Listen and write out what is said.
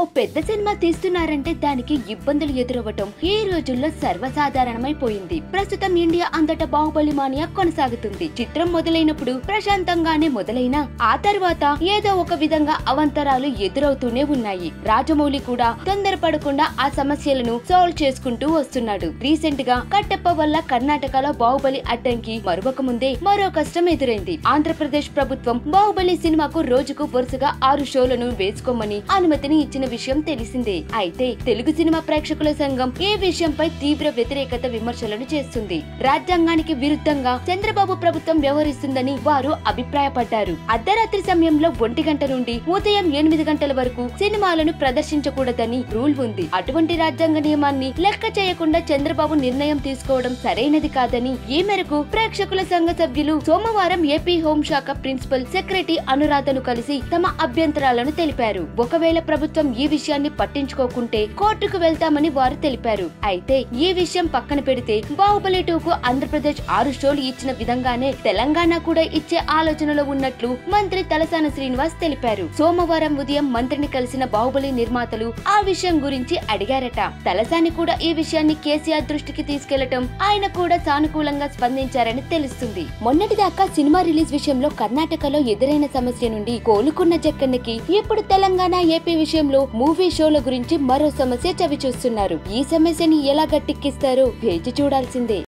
ఓ పెద్ద సినిమా తీస్తున్నారంటే దానికి ఇబ్బందులు ఎదురవ్వటం ఈ రోజుల్లో సర్వసాధారణమైపోయింది ప్రస్తుతం ఇండియా అంతటా బాహుబలి మానియా కొనసాగుతుంది చిత్రం మొదలైనప్పుడు ప్రశాంతంగానే మొదలైనా ఆ తర్వాత ఏదో ఒక విధంగా అవంతరాలు ఎదురవుతూనే ఉన్నాయి రాజమౌళి కూడా తొందరపడకుండా ఆ సమస్యలను సాల్వ్ చేసుకుంటూ వస్తున్నాడు రీసెంట్ గా కట్టప్ప వల్ల కర్ణాటకలో బాహుబలి అడ్డంకి మరొక ముందే మరో కష్టం ఎదురైంది ఆంధ్రప్రదేశ్ ప్రభుత్వం బాహుబలి సినిమాకు రోజుకు వరుసగా ఆరు షోలను వేసుకోమని అనుమతిని ఇచ్చిన విషయం తెలిసిందే అయితే తెలుగు సినిమా ప్రేక్షకుల సంఘం ఈ విషయంపై తీవ్ర వ్యతిరేకత విమర్శలను చేస్తుంది రాజ్యాంగానికి విరుద్ధంగా చంద్రబాబు ప్రభుత్వం వ్యవహరిస్తుందని వారు అభిప్రాయపడ్డారు అర్ధరాత్రి సమయంలో ఒంటి గంట నుండి ఉదయం ఎనిమిది గంటల వరకు సినిమాలను ప్రదర్శించకూడదని రూల్ ఉంది అటువంటి రాజ్యాంగ నియమాన్ని లెక్క చేయకుండా చంద్రబాబు నిర్ణయం తీసుకోవడం సరైనది కాదని ఈ మేరకు ప్రేక్షకుల సంఘ సభ్యులు సోమవారం ఏపీ హోంశాఖ ప్రిన్సిపల్ సెక్రటరీ అనురాధను కలిసి తమ అభ్యంతరాలను తెలిపారు ఒకవేళ ప్రభుత్వం ఈ విషయాన్ని పట్టించుకోకుంటే కోర్టుకు వెళ్తామని వారు తెలిపారు అయితే ఈ విషయం పక్కన పెడితే బాహుబలి టూకు ఆంధ్రప్రదేశ్ ఆరు షోలు ఇచ్చిన విధంగానే తెలంగాణ కూడా ఇచ్చే ఆలోచనలో ఉన్నట్లు మంత్రి తలసాన శ్రీనివాస్ తెలిపారు సోమవారం ఉదయం మంత్రిని కలిసిన బాహుబలి నిర్మాతలు ఆ విషయం గురించి అడిగారట తలసాని కూడా ఈ విషయాన్ని కేసీఆర్ దృష్టికి తీసుకెళ్లటం ఆయన కూడా సానుకూలంగా స్పందించారని తెలుస్తుంది మొన్నటిదాకా సినిమా రిలీజ్ విషయంలో కర్ణాటకలో ఎదురైన సమస్య నుండి కోలుకున్న జక్కన్నకి ఇప్పుడు తెలంగాణ ఏపీ విషయంలో మూవీ షోల గురించి మరో సమస్య చవి చూస్తున్నారు ఈ సమస్యని ఎలా గట్టెక్కిస్తారో వేచి చూడాల్సిందే